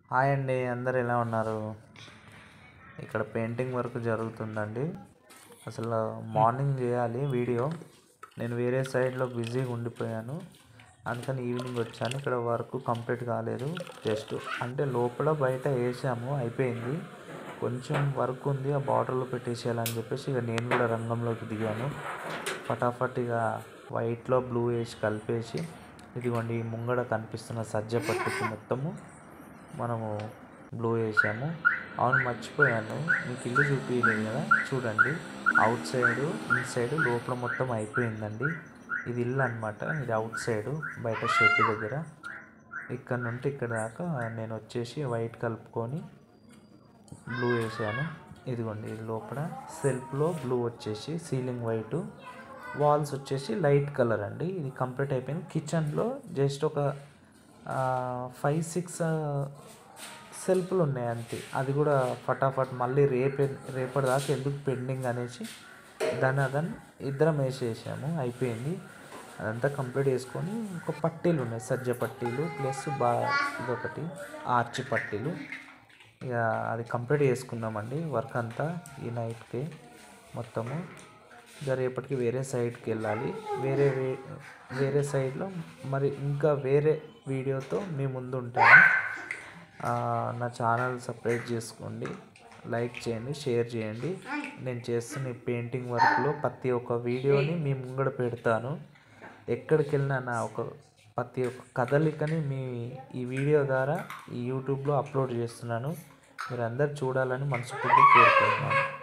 hi అండి అందరు ఎలా ఉన్నారు ఇక్కడ పెయింటింగ్ వర్క్ జరుగుతుందండి అసలు మార్నింగ్ చేయాలి వీడియో నేను వేరే సైడ్లో బిజీగా ఉండిపోయాను అందుకని ఈవినింగ్ వచ్చాను ఇక్కడ వర్క్ కంప్లీట్ కాలేదు జస్ట్ అంటే లోపల బయట వేసాము అయిపోయింది కొంచెం వర్క్ ఉంది ఆ బార్డర్లో పెట్టేసేయాలని చెప్పేసి ఇక నేను కూడా రంగంలోకి దిగాను ఫటాఫట్ ఇక వైట్లో బ్లూ వేసి కలిపేసి ఇదిగోండి ఈ ముంగడ కనిపిస్తున్న సజ్జ పట్టుకు మొత్తము మనము బ్లూ వేసాము అవును మర్చిపోయాను మీకు ఇల్లు చూపించలేదు కదా చూడండి అవుట్ సైడ్ ఇన్ సైడ్ లోపల మొత్తం అయిపోయిందండి ఇది ఇల్లు అనమాట ఇది అవుట్ సైడ్ బయట షెడ్ దగ్గర ఇక్కడ నుండి ఇక్కడ దాకా నేను వచ్చేసి వైట్ కలుపుకొని బ్లూ వేసాను ఇదిగోండి ఇది లోపల సెల్ఫ్లో బ్లూ వచ్చేసి సీలింగ్ వైట్ వాల్స్ వచ్చేసి లైట్ కలర్ అండి ఇది కంప్లీట్ అయిపోయింది కిచెన్లో జస్ట్ ఒక ఫైవ్ సిక్స్ సెల్ఫ్లు ఉన్నాయి అంతే అది కూడా ఫటాఫట్ మళ్ళీ రేపే రేపటి దాకా ఎందుకు పెండింగ్ అనేసి దాని అదని ఇద్దరం వేసేసాము అయిపోయింది అదంతా కంప్లీట్ చేసుకొని ఒక పట్టీలు ఉన్నాయి సజ్జ పట్టీలు ప్లస్ బా ఇదొకటి ఆర్చి పట్టీలు ఇక అది కంప్లీట్ చేసుకున్నామండి వర్క్ అంతా ఈ నైట్కి మొత్తము ఇక రేపటికి వేరే సైడ్కి వెళ్ళాలి వేరే వే- వేరే సైడ్లో మరి ఇంకా వేరే వీడియోతో మీ ముందు ఉంటాను ఆ, నా ఛానల్ సబ్స్క్రైబ్ చేసుకోండి లైక్ చేయండి షేర్ చేయండి నేను చేస్తున్న ఈ పెయింటింగ్ వర్క్లో ప్రతి ఒక్క వీడియోని మీ ముంగడ పెడతాను ఎక్కడికి వెళ్ళినా నా ఒక ప్రతి ఒక్క కదలికని మీ ఈ వీడియో ద్వారా ఈ యూట్యూబ్లో అప్లోడ్ చేస్తున్నాను మీరు అందరు చూడాలని మనస్ఫూర్తిగా కోరుకుంటున్నాను